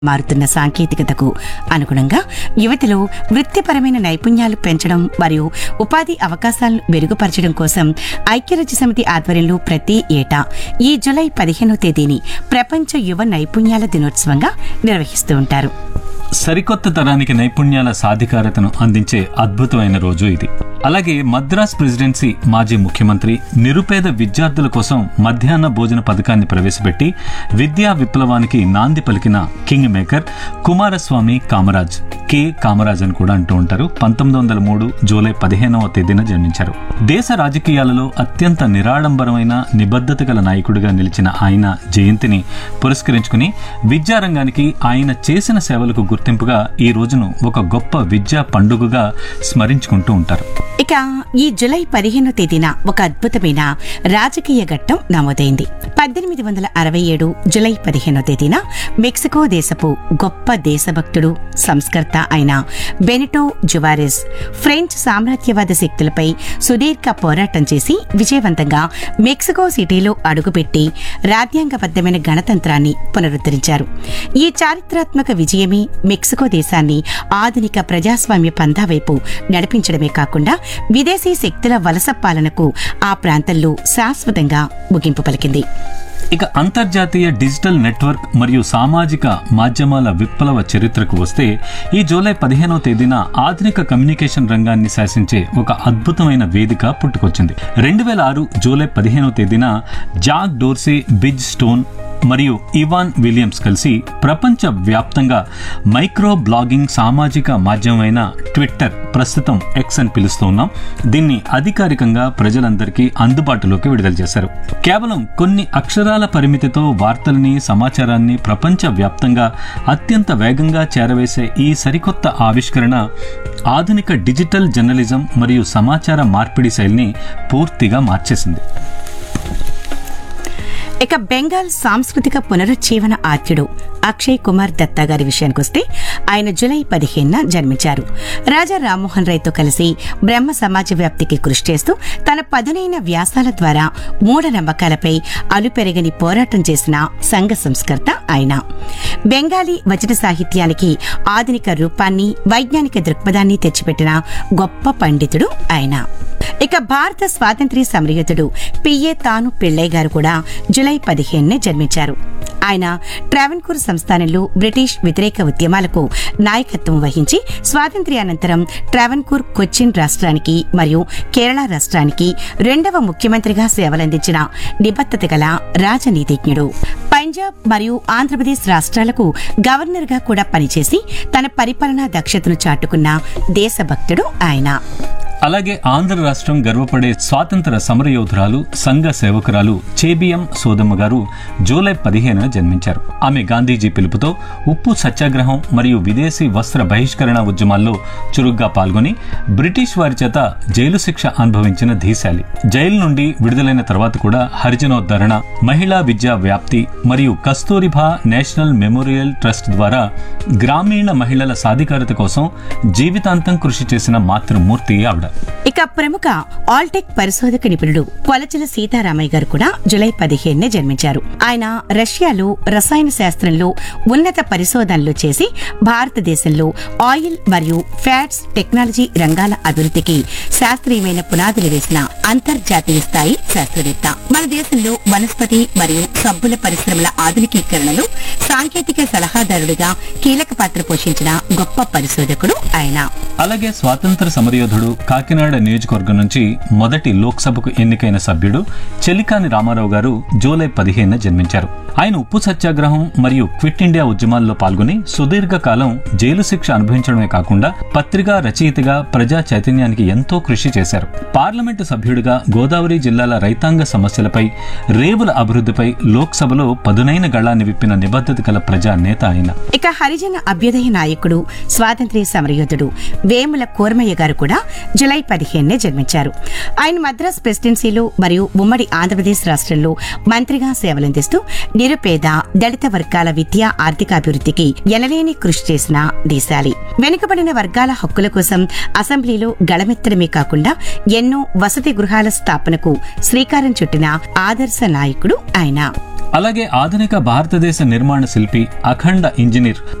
మారుతున్న సాంకేతికతకు అనుగుణంగా యువతిలో వృత్తిపరమైన నైపుణ్యాలు పెంచడం మరియు ఉపాధి అవకాశాలను మెరుగుపరచడం కోసం ఐక్యరాజ్య సమితి ఆధ్వర్యంలో ప్రతి ఏటా ఈ జులై పదిహేనో తేదీని ప్రపంచ యువ నైపుణ్యాల దినోత్సవంగా నిర్వహిస్తూ ఉంటారు సరికొత్త తరానికి నైపుణ్యాల సాధికారతను అందించే అద్భుతమైన రోజు ఇది అలాగే మద్రాస్ ప్రెసిడెన్సీ మాజీ ముఖ్యమంత్రి నిరుపేద విద్యార్థుల కోసం మధ్యాహ్న భోజన పథకాన్ని ప్రవేశపెట్టి విద్యా విప్లవానికి నాంది పలికిన king maker Kumaraswamy Kamaraj K Kamaraj అని కూడా అంటూ ఉంటారు పంతొమ్మిది వందల మూడు జూలై పదిహేనవ తేదీన జన్మించారు దేశ రాజకీయాలలో అత్యంత నిరాడంబరమైన నిబద్ధత గల నాయకుడిగా నిలిచిన ఆయన జయంతిని పురస్కరించుకుని విద్యారంగానికి ఆయన చేసిన సేవలకు గుర్తింపుగా ఈ రోజును ఒక గొప్ప విద్యా పండుగగా స్మరించుకుంటూ ఉంటారు ఇక ఈ జులై పదిహేనో తేదీన ఒక అద్భుతమైన రాజకీయ ఘట్టం నమోదైంది పద్దెనిమిది వందల అరవై ఏడు జులై పదిహేనో తేదీన మెక్సికో దేశపు గొప్ప దేశభక్తుడు సంస్కర్త అయిన బెనిటో జువారెస్ ఫ్రెంచ్ సామ్రాజ్యవాద శక్తులపై సుదీర్ఘ పోరాటం చేసి విజయవంతంగా మెక్సికో సిటీలో అడుగుపెట్టి రాజ్యాంగబద్ధమైన గణతంత్రాన్ని పునరుద్ధరించారు ఈ చారిత్రాత్మక విజయమే మెక్సికో దేశాన్ని ఆధునిక ప్రజాస్వామ్య పంథా వైపు నడిపించడమే కాకుండా విదేశీ శక్తుల వలస పాలనకు ఆ ప్రాంతంలో శాశ్వతంగా ముగింపు పలికింది ఇక అంతర్జాతీయ డిజిటల్ నెట్వర్క్ మరియు సామాజిక మాధ్యమాల విప్లవ చరిత్రకు వస్తే ఈ జూలై పదిహేనవ తేదీన ఆధునిక కమ్యూనికేషన్ రంగాన్ని శాసించే ఒక అద్భుతమైన వేదిక పుట్టుకొచ్చింది రెండు వేల ఆరు జూలై పదిహేనవ తేదీన జాక్ డోర్సే బిజ్ స్టోన్ మరియు ఇవాన్ విలియమ్స్ కలిసి ప్రపంచ వ్యాప్తంగా మైక్రో బ్లాగింగ్ సామాజిక మాధ్యమమైన ట్విట్టర్ ప్రస్తుతం ఎక్స్ అని పిలుస్తూ ఉన్నాం దీన్ని అధికారికంగా ప్రజలందరికీ అందుబాటులోకి విడుదల చేశారు కేవలం కొన్ని అక్షరాల పరిమితితో వార్తల్ని సమాచారాన్ని ప్రపంచ వ్యాప్తంగా అత్యంత వేగంగా చేరవేసే ఈ సరికొత్త ఆవిష్కరణ ఆధునిక డిజిటల్ జర్నలిజం మరియు సమాచార మార్పిడి శైలిని పూర్తిగా మార్చేసింది ఇక బెంగాల్ సాంస్కృతిక పునరుజ్జీవన ఆద్యుడు అక్షయ్ కుమార్ దత్తా గారి విషయానికొస్తే ఆయన జులై పదిహేనున జన్మించారు రాజా రామ్మోహన్ రాయ్తో కలిసి బ్రహ్మ సమాజ వ్యాప్తికి కృషి చేస్తూ తన పదునైన వ్యాసాల ద్వారా మూఢనమ్మకాలపై అలుపెరగని పోరాటం చేసిన సంఘ సంస్కర్త ఆయన బెంగాలీ వచన సాహిత్యానికి ఆధునిక రూపాన్ని వైజ్ఞానిక దృక్పథాన్ని తెచ్చిపెట్టిన గొప్ప పండితుడు ఆయన ఇక భారత స్వాతంత్ర్య సమరయోధుడు పిఏ తాను పిళ్ళై గారు కూడా జులై పదిహేనునే జన్మించారు ఆయన ట్రావెన్కూర్ సంస్థానంలో బ్రిటిష్ వ్యతిరేక ఉద్యమాలకు నాయకత్వం వహించి స్వాతంత్ర్యానంతరం ట్రావెన్కూర్ కొచ్చిన్ రాష్ట్రానికి మరియు కేరళ రాష్ట్రానికి రెండవ ముఖ్యమంత్రిగా సేవలందించిన నిబద్ధత గల రాజనీతిజ్ఞుడు పంజాబ్ మరియు ఆంధ్రప్రదేశ్ రాష్ట్రాలకు గవర్నర్గా కూడా పనిచేసి తన పరిపాలనా దక్షతను చాటుకున్న దేశభక్తుడు ఆయన అలాగే ఆంధ్ర రాష్ట్రం గర్వపడే స్వాతంత్ర సమరయోధురాలు సంఘ సేవకురాలు చేబిఎం సోదమ్మ గారు జూలై పదిహేనున జన్మించారు ఆమె గాంధీజీ పిలుపుతో ఉప్పు సత్యాగ్రహం మరియు విదేశీ వస్త్ర బహిష్కరణ ఉద్యమాల్లో చురుగ్గా పాల్గొని బ్రిటిష్ వారి చేత జైలు శిక్ష అనుభవించిన ధీశాలి జైలు నుండి విడుదలైన తర్వాత కూడా హరిజనోద్ధరణ మహిళా విద్యా వ్యాప్తి మరియు కస్తూరిబా నేషనల్ మెమోరియల్ ట్రస్ట్ ద్వారా గ్రామీణ మహిళల సాధికారత కోసం జీవితాంతం కృషి చేసిన మాతృమూర్తి ఆవిడ ఇక ప్రముఖ ఆల్టెక్ పరిశోధక నిపుణుడు కొలచల సీతారామయ్య గారు కూడా జులై పదిహేనునే జన్మించారు ఆయన రష్యాలో రసాయన శాస్త్రంలో ఉన్నత పరిశోధనలు చేసి భారతదేశంలో ఆయిల్ మరియు ఫ్యాట్స్ టెక్నాలజీ రంగాల అభివృద్ధికి శాస్త్రీయమైన పునాదులు వేసిన అంతర్జాతీయ స్థాయి శాస్త్రవేత్త మన దేశంలో వనస్పతి మరియు సబ్బుల పరిశ్రమల ఆధునికీకరణలో సాంకేతిక సలహాదారుడిగా కీలక పాత్ర పోషించిన గొప్ప పరిశోధకుడు ఆయన అలాగే స్వాతంత్ర సమరయోధుడు కాకినాడ నియోజకవర్గం నుంచి మొదటి లోక్సభకు ఎన్నికైన సభ్యుడు చెలికాని రామారావు గారు జూలై పదిహేనున జన్మించారు ఆయన ఉప్పు సత్యాగ్రహం మరియు క్విట్ ఇండియా ఉద్యమాల్లో పాల్గొని సుదీర్ఘ కాలం జైలు శిక్ష అనుభవించడమే కాకుండా పత్రికా రచయితగా ప్రజా చైతన్యానికి ఎంతో కృషి చేశారు పార్లమెంటు సభ్యుడిగా గోదావరి జిల్లాల రైతాంగ సమస్యలపై రేవుల అభివృద్ధిపై లోక్సభలో పదునైన గళాన్ని విప్పిన నిబద్ధత గల ప్రజా నేత ఆయన ఇక హరిజన అభ్యుదయ నాయకుడు స్వాతంత్ర్య సమరయోధుడు వేముల కోరమయ్య గారు కూడా జులై జులై పదిహేనునే జన్మించారు ఆయన మద్రాస్ ప్రెసిడెన్సీలో మరియు ఉమ్మడి ఆంధ్రప్రదేశ్ రాష్ట్రంలో మంత్రిగా సేవలందిస్తూ నిరుపేద దళిత వర్గాల విద్యా ఆర్థికాభివృద్ధికి ఎనలేని కృషి చేసిన దేశాలి వెనుకబడిన వర్గాల హక్కుల కోసం అసెంబ్లీలో గళమెత్తడమే కాకుండా ఎన్నో వసతి గృహాల స్థాపనకు శ్రీకారం చుట్టిన ఆదర్శ నాయకుడు ఆయన అలాగే ఆధునిక భారతదేశ నిర్మాణ శిల్పి అఖండ ఇంజనీర్